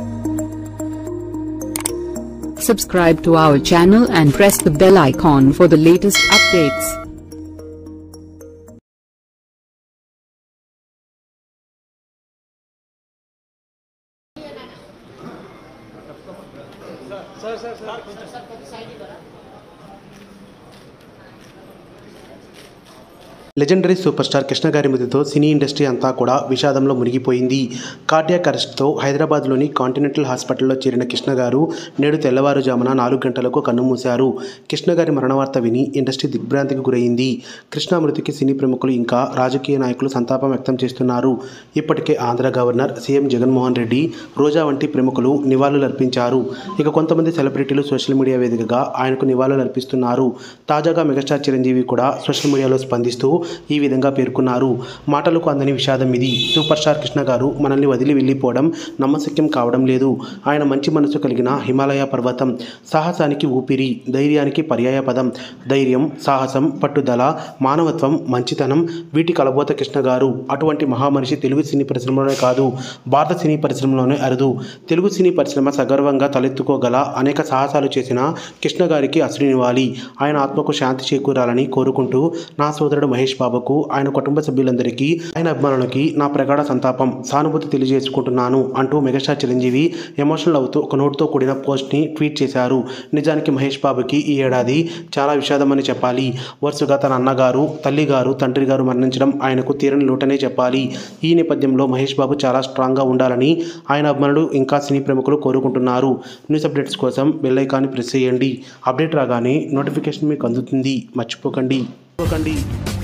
Subscribe to our channel and press the bell icon for the latest updates. Legendary super star Krishna గారి మృతితో cine industry అంతా కూడా విషాదంలో మునిగిపోయింది cardiac అరెస్ట్తో హైదరాబాద్లోని continental హాస్పిటల్లో చేరిన కృష్ణ గారు నేడు తెల్లవారుజామున నాలుగు గంటలకు కన్నుమూశారు కృష్ణ గారి మరణ వార్త విని ఇండస్ట్రీ దిగ్భ్రాంతికి గురైంది కృష్ణ మృతికి సినీ ప్రముఖులు ఇంకా రాజకీయ నాయకులు సంతాపం వ్యక్తం చేస్తున్నారు ఇప్పటికే ఆంధ్ర గవర్నర్ సీఎం జగన్మోహన్ రెడ్డి రోజా వంటి ప్రముఖులు నివాళులర్పించారు ఇక కొంతమంది సెలబ్రిటీలు సోషల్ మీడియా వేదికగా ఆయనకు నివాళులు అర్పిస్తున్నారు తాజాగా మెగాస్టార్ చిరంజీవి కూడా సోషల్ మీడియాలో స్పందిస్తూ ఈ విధంగా పేర్కొన్నారు మాటలకు అందని విషాదం ఇది సూపర్ స్టార్ కృష్ణ గారు మనల్ని వదిలి వెళ్ళిపోవడం నమ్మశక్యం కావడం లేదు ఆయన మంచి మనసు కలిగిన హిమాలయ పర్వతం సాహసానికి ఊపిరి ధైర్యానికి పర్యాయ పదం ధైర్యం సాహసం పట్టుదల మానవత్వం మంచితనం వీటి కలబోత కృష్ణ గారు అటువంటి మహామనిషి తెలుగు సినీ పరిశ్రమలోనే కాదు భారత సినీ పరిశ్రమలోనే అరుదు తెలుగు సినీ పరిశ్రమ సగర్వంగా తలెత్తుకోగల అనేక సాహసాలు చేసిన కృష్ణ గారికి అశ్రునివ్వాలి ఆయన ఆత్మకు శాంతి చేకూరాలని కోరుకుంటూ నా సోదరుడు మహేష్ బాబుకు ఆయన కుటుంబ సభ్యులందరికీ ఆయన అభిమానులకి నా ప్రగాఢ సంతాపం సానుభూతి తెలియజేసుకుంటున్నాను అంటూ మెగాస్టార్ చిరంజీవి ఎమోషనల్ అవుతూ ఒక నోటుతో కూడిన పోస్ట్ని ట్వీట్ చేశారు నిజానికి మహేష్ బాబుకి ఈ ఏడాది చాలా విషాదమని చెప్పాలి వరుసగా తన అన్నగారు తల్లిగారు తండ్రి గారు మరణించడం ఆయనకు తీరని లోటనే చెప్పాలి ఈ నేపథ్యంలో మహేష్ బాబు చాలా స్ట్రాంగ్గా ఉండాలని ఆయన అభిమానులు ఇంకా సినీ ప్రముఖులు కోరుకుంటున్నారు న్యూస్ అప్డేట్స్ కోసం బెల్ ఐకాన్ని ప్రెస్ చేయండి అప్డేట్ రాగానే నోటిఫికేషన్ మీకు అందుతుంది మర్చిపోకండి మర్చిపోకండి